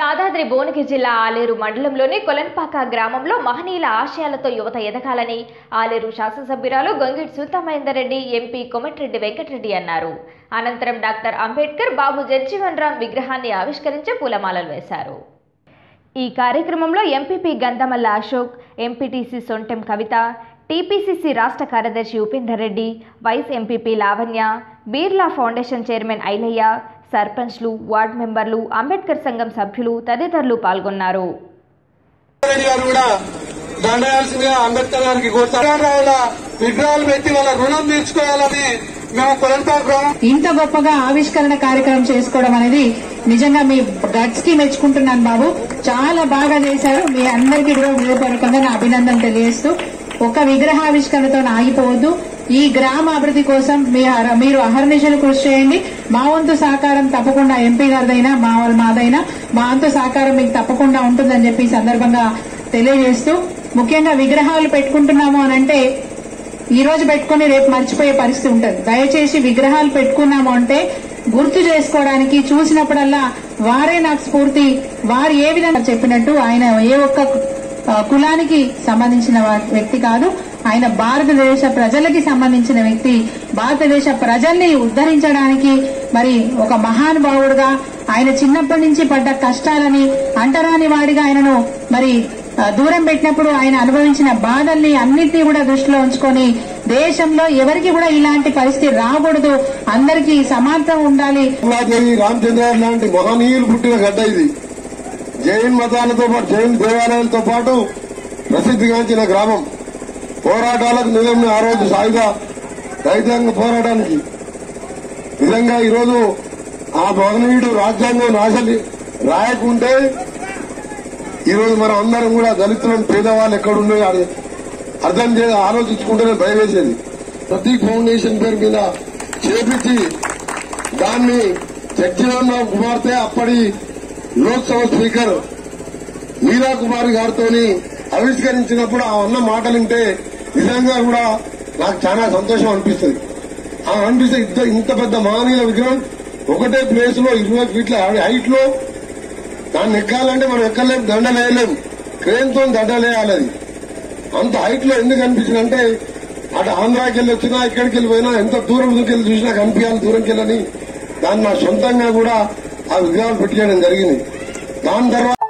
యాదాద్రి భువనగిరి జిల్లా ఆలేరు మండలంలోని కొలన్పాక గ్రామంలో మహనీయుల ఆశయాలతో యువత ఎదగాలని ఆలేరు శాసనసభ్యురాలు గొంగిడి సుల్తామహేందర్ రెడ్డి ఎంపీ కొమటిరెడ్డి వెంకటరెడ్డి అన్నారు అనంతరం డాక్టర్ అంబేద్కర్ బాబు జగ్జీవన్ రామ్ విగ్రహాన్ని ఆవిష్కరించి పూలమాలలు వేశారు ఈ కార్యక్రమంలో MPP Gandhamalla Ashok MPTC Sontem Kavitha TPCC రాష్ట్ర కార్యదర్శి Upender Reddy vice MPP Lavanya Birla foundation chairman Ailaiah సర్పంచ్లు వార్డు మెంబర్లు అంబేద్కర్ సంఘం సభ్యులు తదితరులు పాల్గొన్నారు రెడ్డి గారు కూడా దండయాల్సిందిగా అంబేద్కర్ గారికి కోరుతారు విగ్రహాలు పెట్టి వాళ్ళ రుణం తీర్చుకోవాలని మేము కొలంపాక గ్రామం ఇంత గొప్పగా ఆవిష్కరణ కార్యక్రమం చేసుకోవడం అనేది నిజంగా మీ గట్స్ కి మెచ్చుకుంటున్నాను బాబు చాలా బాగా చేశారు మీ అందరికీ కూడా హృదయపూర్వకంగా నా అభినందన తెలియజేస్తూ ఒక విగ్రహావిష్కరణతో ఆగిపోవద్దు ఈ గ్రామ అభివృద్ధి కోసం మీ అర- మీరు అహర్నిశలు కృషి చేయండి మా వంతు సహకారం తప్పకుండా ఎంపీ గారిదైనా మా వాళ్ళ మాదైనా మా వంతు సహకారం మీకు తప్పకుండా ఉంటుందని చెప్పి ఈ సందర్భంగా తెలియజేస్తూ ముఖ్యంగా విగ్రహాలు పెట్టుకుంటున్నాము అని అంటే ఈ రోజు పెట్టుకుని రేపు మర్చిపోయే పరిస్థితి ఉంటుంది దయచేసి విగ్రహాలు పెట్టుకున్నాము అంటే గుర్తు చేసుకోవడానికి చూసినప్పుడల్లా వారే నాకు స్ఫూర్తి వారు ఏ విధంగా చెప్పినట్టు ఆయన ఏ ఒక్క ఆ, కులానికి సంబంధించిన వా- వ్యక్తి కాదు ఆయన భారతదేశ ప్రజలకి సంబంధించిన వ్యక్తి భారతదేశ ప్రజల్ని ఉద్ధరించడానికి మరి ఒక మహానుభావుడుగా ఆయన చిన్నప్పటి నుంచి పడ్డ కష్టాలని అంటరాని వాడిగా ఆయనను మరి ఆ, దూరం పెట్టినప్పుడు ఆయన అనుభవించిన బాధల్ని అన్నిటినీ కూడా దృష్టిలో ఉంచుకొని దేశంలో ఎవరికి కూడా ఇలాంటి పరిస్థితి రాకూడదు అందరికీ సమానత ఉండాలి దేవి రామచంద్ర లాంటి మహనీయులు పుట్టిన గడ్డ ఇది జైన్ మతాలతో పాటు జైన్ దేవాలయాలతో పాటు ప్రసిద్ధిగాంచిన గ్రామం పోరాటాలకు నిజం ఆ రోజు సాయుధ రైతాంగ పోరాటానికి నిజంగా ఈరోజు ఆ మహనీయుడు రాజ్యాంగం రాసలి రాయకుంటే ఈరోజు మనం అందరం కూడా దళితులను పేదవాళ్ళు ఎక్కడున్నాయో అది అర్థం చే ఆలోచించుకుంటేనే భయం వేసేది ప్రతీక్ ఫౌండేషన్ పేరు మీద చేపించి దాన్ని జగ్జీవన్ రావు కుమార్తె అప్పటి లోక్సభ స్పీకర్ మీరా కుమారి గారితో ఆవిష్కరించినప్పుడు ఆ అన్న మాటలు వింటే నిజంగా కూడా నాకు చాలా సంతోషం అనిపిస్తుంది ఆ అనిపిస్తే ఇంత ఇంత పెద్ద మహనీయుల విగ్రహం ఒకటే ప్లేస్ లో ఇరవై ఫీట్ల హైట్ లో దాన్ని ఎక్కాలంటే మనం ఎక్కలేం దండలేయలేం క్రేన్ తో దండలేయాలి అది అంత హైట్ లో ఎందుకు అనిపించింది అంటే అటు ఆంధ్రాకి వెళ్ళి వచ్చినా ఇక్కడికి వెళ్ళి పోయినా ఎంత దూరం వెళ్ళి చూసినా కనిపించాలి దూరంకి వెళ్ళని దాన్ని నా సొంతంగా కూడా ఆ విగ్రహాలు పెట్టేయడం జరిగింది దాని తర్వాత